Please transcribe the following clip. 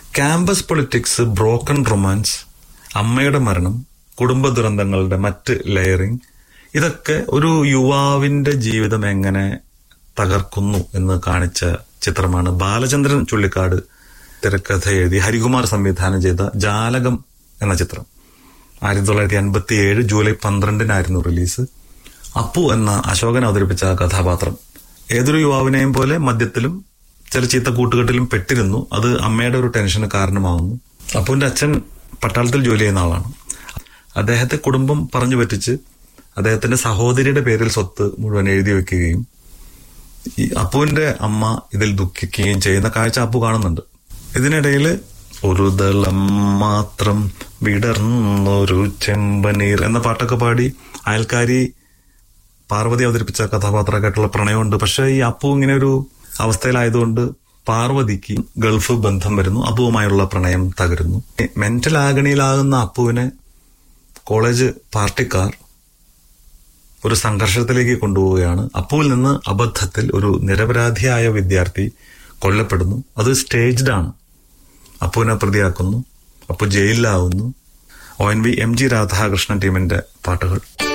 campus politics broken romance അമ്മയുടെ മരണം കുടുംബ ദുരന്തങ്ങളുടെ മറ്റ് ലെയറിംഗ് ഇതൊക്കെ ഒരു യുവാവിന്റെ ജീവിതം എങ്ങനെ തകർക്കുന്നു എന്ന് കാണിച്ച ചിത്രമാണ് ബാലചന്ദ്രൻ ചുള്ളിക്കാട് തിരക്കഥ എഴുതി ഹരികുമാർ സംവിധാനം ചെയ്ത ജാലകം എന്ന ചിത്രം ആയിരത്തി തൊള്ളായിരത്തി അൻപത്തി ഏഴ് ജൂലൈ പന്ത്രണ്ടിനായിരുന്നു റിലീസ് അപ്പു എന്ന അശോകൻ അവതരിപ്പിച്ച ആ കഥാപാത്രം ഏതൊരു യുവാവിനെയും പോലെ മദ്യത്തിലും ചില ചീത്ത കൂട്ടുകെട്ടിലും പെട്ടിരുന്നു അത് അമ്മയുടെ ഒരു ടെൻഷന് കാരണമാവുന്നു അപ്പുവിന്റെ അച്ഛൻ പട്ടാളത്തിൽ ജോലി ചെയ്യുന്ന ആളാണ് അദ്ദേഹത്തെ കുടുംബം പറഞ്ഞു പറ്റിച്ച് അദ്ദേഹത്തിന്റെ സഹോദരിയുടെ പേരിൽ സ്വത്ത് മുഴുവൻ എഴുതി വെക്കുകയും ഈ അപ്പുവിന്റെ അമ്മ ഇതിൽ ദുഃഖിക്കുകയും ചെയ്യുന്ന കാഴ്ച അപ്പു കാണുന്നുണ്ട് ഇതിനിടയിൽ ഒരു ദളം മാത്രം വിടർന്നൊരു ചെമ്പനീർ എന്ന പാട്ടൊക്കെ പാടി അയൽക്കാരി പാർവതി അവതരിപ്പിച്ച കഥാപാത്രമായിട്ടുള്ള പ്രണയമുണ്ട് പക്ഷെ ഈ അപ്പു ഇങ്ങനെ ഒരു അവസ്ഥയിലായതുകൊണ്ട് പാർവതിക്ക് ഗൾഫ് ബന്ധം വരുന്നു അപ്പുവുമായുള്ള പ്രണയം തകരുന്നു മെന്റൽ ആഗണിയിലാകുന്ന അപ്പുവിനെ കോളേജ് പാർട്ടിക്കാർ ഒരു സംഘർഷത്തിലേക്ക് കൊണ്ടുപോവുകയാണ് അപ്പുവിൽ നിന്ന് അബദ്ധത്തിൽ ഒരു നിരപരാധിയായ വിദ്യാർത്ഥി കൊല്ലപ്പെടുന്നു അത് സ്റ്റേജ്ഡ് ആണ് അപ്പുവിനെ പ്രതിയാക്കുന്നു അപ്പു ജയിലിലാവുന്നു O N V M G Radhakrishnan ടീമിന്റെ പാട്ടുകൾ